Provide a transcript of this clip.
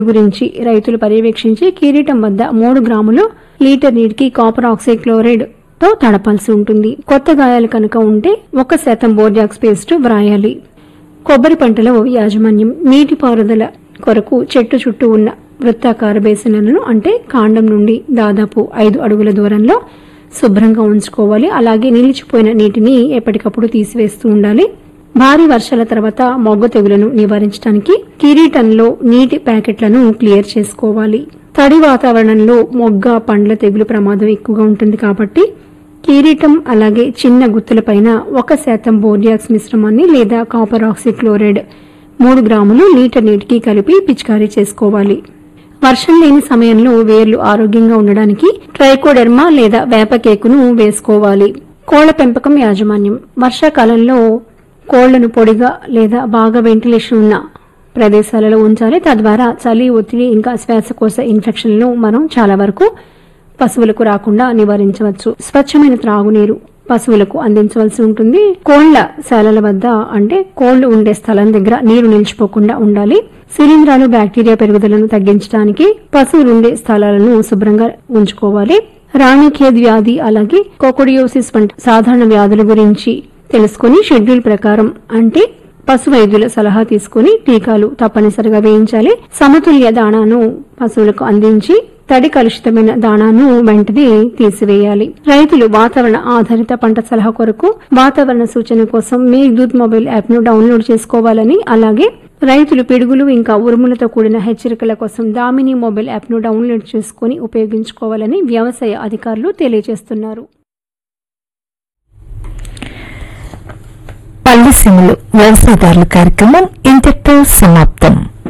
గురించి రైతులు పర్యవేక్షించి కిరీటం వద్ద మూడు గ్రాములు లీటర్ నీటికి కాపర్ ఆక్సైక్లోరైడ్ తో తడపాల్సి ఉంటుంది కొత్త గాయాలు కనుక ఉంటే ఒక శాతం బోర్జాక్స్ పేస్ట్ వ్రాయాలి కొబ్బరి పంటలో యాజమాన్యం నీటిపారుదల కొరకు చెట్టు చుట్టూ ఉన్న వృత్తాకార బేసిన్లను అంటే కాండం నుండి దాదాపు ఐదు అడుగుల దూరంలో శుభ్రంగా ఉంచుకోవాలి అలాగే నిలిచిపోయిన నీటిని ఎప్పటికప్పుడు తీసివేస్తూ ఉండాలి భారీ వర్షాల తర్వాత మొగ్గ తెగులను నివారించడానికి కిరీటంలో నీటి ప్యాకెట్లను క్లియర్ చేసుకోవాలి తడి వాతావరణంలో మొగ్గ పండ్ల తెగులు ప్రమాదం ఎక్కువగా ఉంటుంది కాబట్టి కిరీటం అలాగే చిన్న గుత్తులపైన ఒక శాతం బోర్డియాక్స్ మిశ్రమాన్ని లేదా కాపర్ ఆక్సిక్లోరైడ్ మూడు గ్రాములు లీటర్ నీటికి కలిపి పిచికారీ చేసుకోవాలి వర్షం లేని సమయంలో వేర్లు ఆరోగ్యంగా ఉండడానికి ట్రైకోడెర్మా లేదా వేప కేకును వేసుకోవాలి కోళ్ల పెంపకం యాజమాన్యం వర్షాకాలంలో కోళ్లను పొడిగా లేదా బాగా వెంటిలేషన్ ఉన్న ప్రదేశాలలో ఉంచాలి తద్వారా చలి ఒత్తిడి ఇంకా శ్వాసకోశ ఇన్ఫెక్షన్లను మనం చాలా వరకు పశువులకు రాకుండా నివారించవచ్చు స్వచ్ఛమైన త్రాగునీరు పశువులకు అందించవలసి ఉంటుంది కోళ్ల శాలల వద్ద అంటే కోళ్లు ఉండే స్థలం దగ్గర నీరు నిలిచిపోకుండా ఉండాలి శిలీంధ్రాలు బ్యాక్టీరియా పెరుగుదలను తగ్గించడానికి పశువులు ఉండే స్థలాలను శుభ్రంగా ఉంచుకోవాలి రాణిఖేద్ వ్యాధి అలాగే కోకోడియోసిస్ వంటి సాధారణ వ్యాధుల గురించి తెలుసుకుని షెడ్యూల్ ప్రకారం అంటే పశు వైద్యుల సలహా తీసుకుని టీకాలు తప్పనిసరిగా వేయించాలి సమతుల్య దాణాను పశువులకు అందించి తడి కలుషితమైన దాణాను వెంటనే తీసివేయాలి రైతులు వాతావరణ ఆధారిత పంట సలహా కొరకు వాతావరణ సూచన కోసం మేఘదూత్ మొబైల్ యాప్ ను డౌన్లోడ్ చేసుకోవాలని అలాగే రైతులు పిడుగులు ఇంకా ఉరుములతో కూడిన హెచ్చరికల కోసం దామిని మొబైల్ యాప్ ను డౌన్లోడ్ చేసుకుని ఉపయోగించుకోవాలని వ్యవసాయ అధికారులు తెలియజేస్తున్నారు పల్లెసీమలు వ్యవసాయదారుల కార్యక్రమం ఇంతటితో సమాప్తం